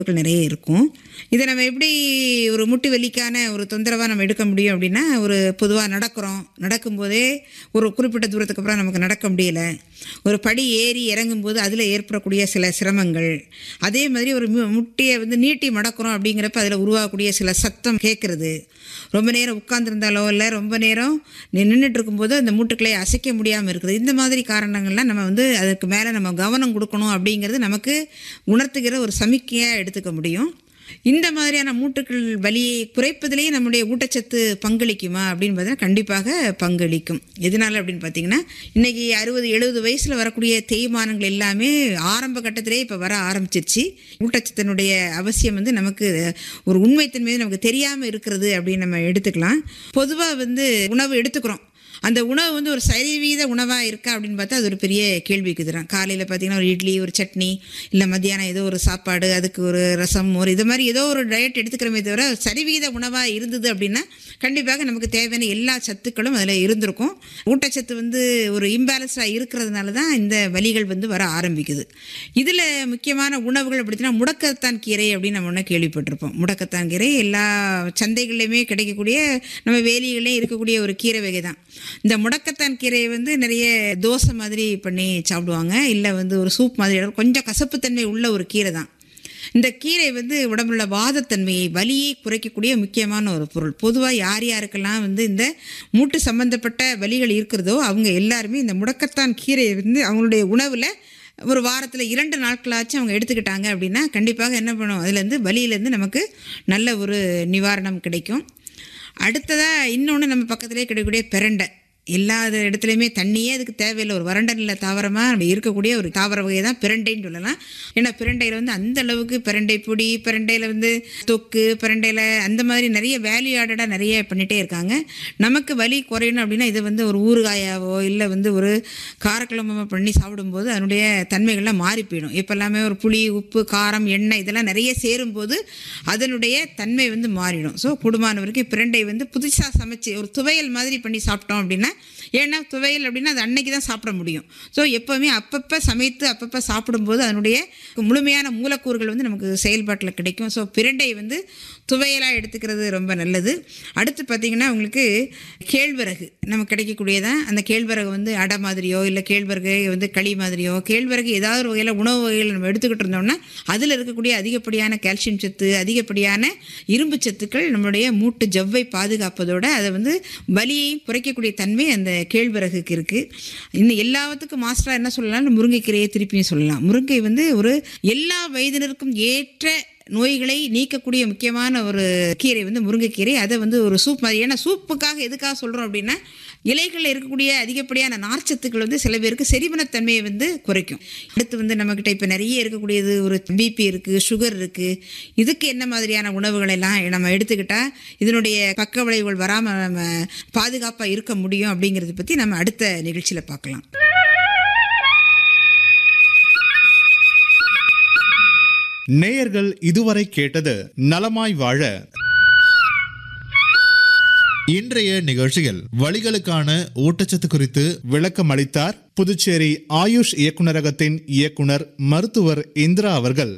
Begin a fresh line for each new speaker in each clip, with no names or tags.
நிறைய இருக்கும் இதை நம்ம எப்படி ஒரு முட்டு வலிக்கான ஒரு தொந்தரவாக நம்ம எடுக்க முடியும் அப்படின்னா ஒரு பொதுவாக நடக்கிறோம் நடக்கும்போதே ஒரு குறிப்பிட்ட தூரத்துக்கு அப்புறம் நமக்கு நடக்க முடியல ஒரு படி ஏறி இறங்கும்போது அதில் ஏற்படக்கூடிய சில சிரமங்கள் அதே மாதிரி ஒரு மு- முட்டியை வந்து நீட்டி மடக்கிறோம் அப்படிங்கிறப்ப அதில் உருவாகக்கூடிய சில சத்தம் கேட்குறது ரொம்ப நேரம் உட்கார்ந்திருந்தாலோ இல்லை ரொம்ப நேரம் நின்றுட்டு இருக்கும்போது அந்த மூட்டுக்களை அசைக்க முடியாமல் இருக்குது இந்த மாதிரி காரணங்கள்லாம் நம்ம வந்து அதுக்கு மேலே நம்ம கவனம் கொடுக்கணும் அப்படிங்கிறது நமக்கு உணர்த்துகிற ஒரு சமிக்கையாக எடுத்துக்க முடியும் இந்த மாதிரியான மூட்டுக்கள் வலியை குறைப்பதிலேயே நம்முடைய ஊட்டச்சத்து பங்களிக்குமா அப்படின்னு பார்த்தீங்கன்னா கண்டிப்பாக பங்களிக்கும் எதனால அப்படின்னு பார்த்தீங்கன்னா இன்னைக்கு அறுபது எழுபது வயசில் வரக்கூடிய தேய்மானங்கள் எல்லாமே ஆரம்ப கட்டத்திலே இப்போ வர ஆரம்பிச்சிருச்சு ஊட்டச்சத்தினுடைய அவசியம் வந்து நமக்கு ஒரு உண்மைத்தன்மை நமக்கு தெரியாமல் இருக்கிறது அப்படின்னு நம்ம எடுத்துக்கலாம் பொதுவாக வந்து உணவு எடுத்துக்கிறோம் அந்த உணவு வந்து ஒரு சரிவீத உணவாக இருக்கா அப்படின்னு பார்த்தா அது ஒரு பெரிய கேள்விக்குதுறான் காலையில் பார்த்தீங்கன்னா ஒரு இட்லி ஒரு சட்னி இல்லை மத்தியானம் ஏதோ ஒரு சாப்பாடு அதுக்கு ஒரு ரசம் ஒரு இது மாதிரி ஏதோ ஒரு டயட் எடுத்துக்கிறோமே தவிர சரிவீத உணவாக இருந்தது அப்படின்னா கண்டிப்பாக நமக்கு தேவையான எல்லா சத்துக்களும் அதில் இருந்திருக்கும் ஊட்டச்சத்து வந்து ஒரு இம்பேலன்ஸாக இருக்கிறதுனால தான் இந்த வலிகள் வந்து வர ஆரம்பிக்குது இதில் முக்கியமான உணவுகள் அப்படின்னா முடக்கத்தான் கீரை அப்படின்னு நம்ம ஒன்று கேள்விப்பட்டிருப்போம் முடக்கத்தான் கீரை எல்லா சந்தைகள்லையுமே கிடைக்கக்கூடிய நம்ம வேலிகள்லையும் இருக்கக்கூடிய ஒரு கீரை வகை தான் இந்த முடக்கத்தான் கீரையை வந்து நிறைய தோசை மாதிரி பண்ணி சாப்பிடுவாங்க இல்லை வந்து ஒரு சூப் மாதிரி கொஞ்சம் கசப்புத்தன்மை உள்ள ஒரு கீரை தான் இந்த கீரை வந்து உடம்புல வாதத்தன்மையை வலியை குறைக்கக்கூடிய முக்கியமான ஒரு பொருள் பொதுவாக யார் யாருக்கெல்லாம் வந்து இந்த மூட்டு சம்பந்தப்பட்ட வலிகள் இருக்கிறதோ அவங்க எல்லாருமே இந்த முடக்கத்தான் கீரையை வந்து அவங்களுடைய உணவில் ஒரு வாரத்தில் இரண்டு நாட்களாச்சும் அவங்க எடுத்துக்கிட்டாங்க அப்படின்னா கண்டிப்பாக என்ன பண்ணும் அதுலேருந்து வலியிலேருந்து நமக்கு நல்ல ஒரு நிவாரணம் கிடைக்கும் அடுத்ததாக இன்னொன்று நம்ம பக்கத்திலே கிடைக்கக்கூடிய பிரண்டை எல்லா இடத்துலையுமே தண்ணியே அதுக்கு தேவையில்லை ஒரு வறண்ட நில தாவரமாக நம்ம இருக்கக்கூடிய ஒரு தாவர வகை தான் பிரண்டைன்னு சொல்லலாம் ஏன்னா பிரண்டையில் வந்து அந்த அளவுக்கு பிரண்டை பொடி பிரண்டையில் வந்து தொக்கு பிரண்டையில் அந்த மாதிரி நிறைய வேல்யூ ஆடடாக நிறைய பண்ணிகிட்டே இருக்காங்க நமக்கு வலி குறையணும் அப்படின்னா இது வந்து ஒரு ஊறுகாயாவோ இல்லை வந்து ஒரு காரக்குழம்பமாக பண்ணி சாப்பிடும்போது அதனுடைய தன்மைகள்லாம் மாறி போயிடும் இப்போ எல்லாமே ஒரு புளி உப்பு காரம் எண்ணெய் இதெல்லாம் நிறைய சேரும்போது அதனுடைய தன்மை வந்து மாறிடும் ஸோ கூடுமானவருக்கு பிரண்டை வந்து புதுசாக சமைச்சு ஒரு துவையல் மாதிரி பண்ணி சாப்பிட்டோம் அப்படின்னா ஏன்னா துவையல் அப்படின்னா அது அன்னைக்கு தான் சாப்பிட முடியும் ஸோ எப்போவுமே அப்பப்போ சமைத்து அப்பப்போ சாப்பிடும்போது அதனுடைய முழுமையான மூலக்கூறுகள் வந்து நமக்கு செயல்பாட்டில் கிடைக்கும் ஸோ பிரண்டை வந்து துவையலாக எடுத்துக்கிறது ரொம்ப நல்லது அடுத்து பார்த்திங்கன்னா உங்களுக்கு கேழ்வரகு நமக்கு கிடைக்கக்கூடியதான் அந்த கேழ்வரகு வந்து அடை மாதிரியோ இல்லை கேழ்வரகு வந்து களி மாதிரியோ கேழ்வரகு ஏதாவது ஒரு வகையில் உணவு வகைகள் நம்ம எடுத்துக்கிட்டு இருந்தோம்னா அதில் இருக்கக்கூடிய அதிகப்படியான கால்சியம் சத்து அதிகப்படியான இரும்பு சத்துக்கள் நம்மளுடைய மூட்டு ஜவ்வை பாதுகாப்பதோட அதை வந்து வலியையும் குறைக்கக்கூடிய தன்மை அந்த கேழ்வரகுக்கு இருக்குது இன்னும் எல்லாத்துக்கும் மாஸ்டராக என்ன சொல்லலாம் முருங்கைக்கீரையை திருப்பியும் சொல்லலாம் முருங்கை வந்து ஒரு எல்லா வயதினருக்கும் ஏற்ற நோய்களை நீக்கக்கூடிய முக்கியமான ஒரு கீரை வந்து முருங்கைக்கீரை அதை வந்து ஒரு சூப் மாதிரி ஏன்னா சூப்புக்காக எதுக்காக சொல்கிறோம் அப்படின்னா இலைகளில் இருக்கக்கூடிய அதிகப்படியான நார்ச்சத்துக்கள் வந்து சில பேருக்கு செரிமனத்தன்மையை வந்து குறைக்கும் அடுத்து வந்து நம்மக்கிட்ட இப்போ நிறைய இருக்கக்கூடியது ஒரு பிபி இருக்குது சுகர் இருக்குது இதுக்கு என்ன மாதிரியான உணவுகள் எல்லாம் நம்ம எடுத்துக்கிட்டால் இதனுடைய பக்க விளைவுகள் வராமல் நம்ம பாதுகாப்பாக இருக்க முடியும் அப்படிங்கிறத பற்றி நம்ம அடுத்த நிகழ்ச்சியில் பார்க்கலாம்
நேயர்கள் இதுவரை கேட்டது நலமாய் வாழ இன்றைய நிகழ்ச்சியில் வலிகளுக்கான ஊட்டச்சத்து குறித்து விளக்கம் அளித்தார் புதுச்சேரி ஆயுஷ் இயக்குனரகத்தின் இயக்குனர் மருத்துவர் இந்திரா அவர்கள்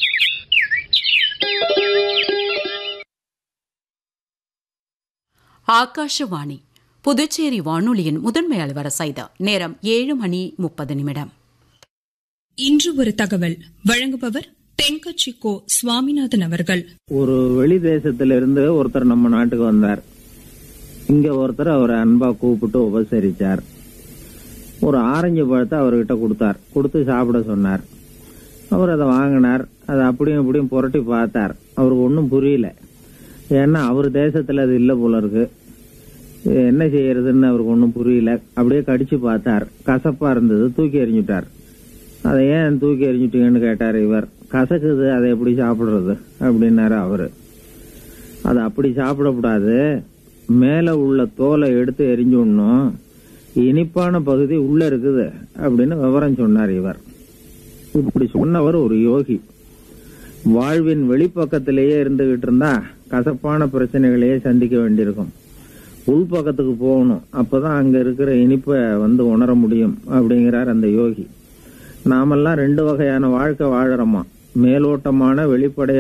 ஆகாஷவாணி புதுச்சேரி வானொலியின் முதன்மை அலுவலர் செய்த நேரம் ஏழு மணி முப்பது நிமிடம்
இன்று ஒரு தகவல் வழங்குபவர் தென்கட்சி கோ சுவாமிநாதன் அவர்கள்
ஒரு வெளி தேசத்துல இருந்து ஒருத்தர் நம்ம நாட்டுக்கு வந்தார் இங்க ஒருத்தர் அவரை அன்பா கூப்பிட்டு உபசரிச்சார் ஒரு ஆரஞ்சு பழத்தை அவர்கிட்ட கொடுத்தார் கொடுத்து சாப்பிட சொன்னார் அவர் அதை வாங்கினார் அதை அப்படியும் இப்படியும் புரட்டி பார்த்தார் அவருக்கு ஒன்றும் புரியல ஏன்னா அவர் தேசத்துல அது இல்லை போல இருக்கு இது என்ன செய்யறதுன்னு அவருக்கு ஒன்றும் புரியல அப்படியே கடிச்சு பார்த்தார் கசப்பா இருந்தது தூக்கி எறிஞ்சுட்டார் அதை ஏன் தூக்கி எறிஞ்சிட்டீங்கன்னு கேட்டார் இவர் கசக்குது அதை எப்படி சாப்பிடுறது அப்படின்னாரு அவரு அதை அப்படி சாப்பிடக்கூடாது மேல உள்ள தோலை எடுத்து எரிஞ்சுடணும் இனிப்பான பகுதி உள்ள இருக்குது அப்படின்னு விவரம் சொன்னார் இவர் இப்படி சொன்னவர் ஒரு யோகி வாழ்வின் வெளிப்பக்கத்திலேயே இருந்துகிட்டு இருந்தா கசப்பான பிரச்சனைகளையே சந்திக்க வேண்டியிருக்கும் உள்பக்கத்துக்கு போகணும் அப்பதான் அங்க இருக்கிற இனிப்பை வந்து உணர முடியும் அப்படிங்கிறார் அந்த யோகி நாமெல்லாம் ரெண்டு வகையான வாழ்க்கை வாழறோமா மேலோட்டமான வெளிப்படையான